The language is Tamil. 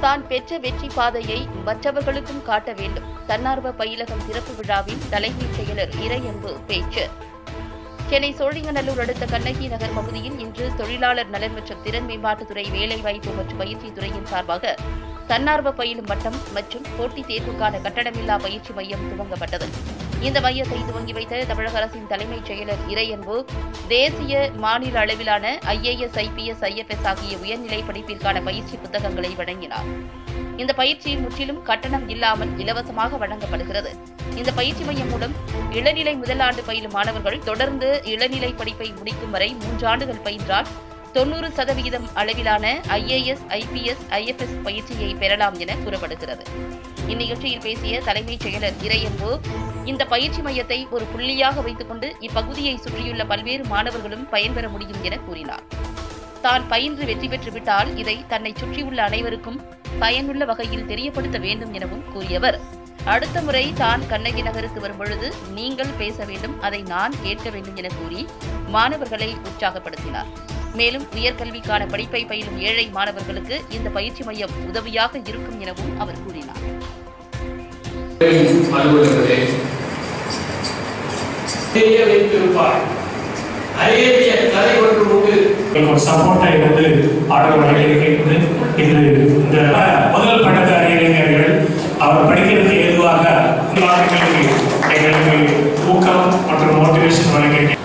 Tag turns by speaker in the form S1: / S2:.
S1: தான் பெற்ற வெற்றி பாதையை மற்றவர்களுக்கும் காட்ட வேண்டும் தன்னார்வ பயிலகம் திறப்பு விழாவில் தலைமைச் செயலர் இறையன்பு பேச்சு சென்னை சோழிங்கநல்லூர் அடுத்த கண்ணகி நகர் பகுதியில் இன்று தொழிலாளர் நலன் மற்றும் திறன் மேம்பாட்டுத்துறை வேலைவாய்ப்பு மற்றும் பயிற்சி துறையின் சார்பாக தன்னார்வ பயிலும் மட்டம் மற்றும் போட்டித் தேர்வுக்கான கட்டணமில்லா பயிற்சி மையம் துவங்கப்பட்டது இந்த மையத்தை துவங்கி வைத்த தமிழக அரசின் தலைமைச் செயலர் இறையன்பு தேசிய மாநில அளவிலான ஐஏஎஸ் ஐபிஎஸ் ஐஎஃப்எஸ் ஆகிய உயர்நிலை படிப்பிற்கான பயிற்சி புத்தகங்களை வழங்கினார் இந்த பயிற்சி முற்றிலும் கட்டணம் இல்லாமல் இலவசமாக வழங்கப்படுகிறது இந்த பயிற்சி மையம் மூலம் இளநிலை முதலாண்டு பயிலும் மாணவர்கள் தொடர்ந்து இளநிலை படிப்பை முடிக்கும் வரை மூன்று ஆண்டுகள் பயின்றால் தொண்ணூறு சதவிகிதம் அளவிலான ஐஏஎஸ் ஐபிஎஸ் ஐஎஃப்எஸ் பயிற்சியை பெறலாம் என கூறப்படுகிறது இந்நிகழ்ச்சியில் பேசிய தலைமைச் செயலர் இறையன்பு இந்த பயிற்சி மையத்தை ஒரு புள்ளியாக வைத்துக்கொண்டு இப்பகுதியை சுற்றியுள்ள பல்வேறு மாணவர்களும் பயன்பெற முடியும் என கூறினார் தான் பயின்று வெற்றி பெற்று விட்டால் இதை தன்னை சுற்றியுள்ள அனைவருக்கும் பயனுள்ள வகையில் தெரியப்படுத்த வேண்டும் எனவும் கூறியவர் அடுத்த முறை தான் கண்ணகி நகருக்கு வரும்பொழுது நீங்கள் பேச வேண்டும் அதை நான் கேட்க வேண்டும் என கூறி மாணவர்களை உற்சாகப்படுத்தினார் மேலும் உயர்கல்விக்கான படிப்பை பயிலும் ஏழை மாணவர்களுக்கு இந்த பயிற்சி மையம் உதவியாக இருக்கும் எனவும் அவர் கூறினார்
S2: அலுவலர்களே தெரிய வைத்திருப்பார் அரியறிய கதை ஒன்று உண்டு
S3: ஒரு சப்போர்ட்டை வந்து ஆர்டர் வழங்கியிருக்கிறது இது இந்த முதல் பட்டதாரி இளைஞர்கள் அவர் படிக்கிறதுக்கு ஏதுவாக எங்களுக்கு எங்களுக்கு ஊக்கம் மற்றும் மோட்டிவேஷன் வழங்கி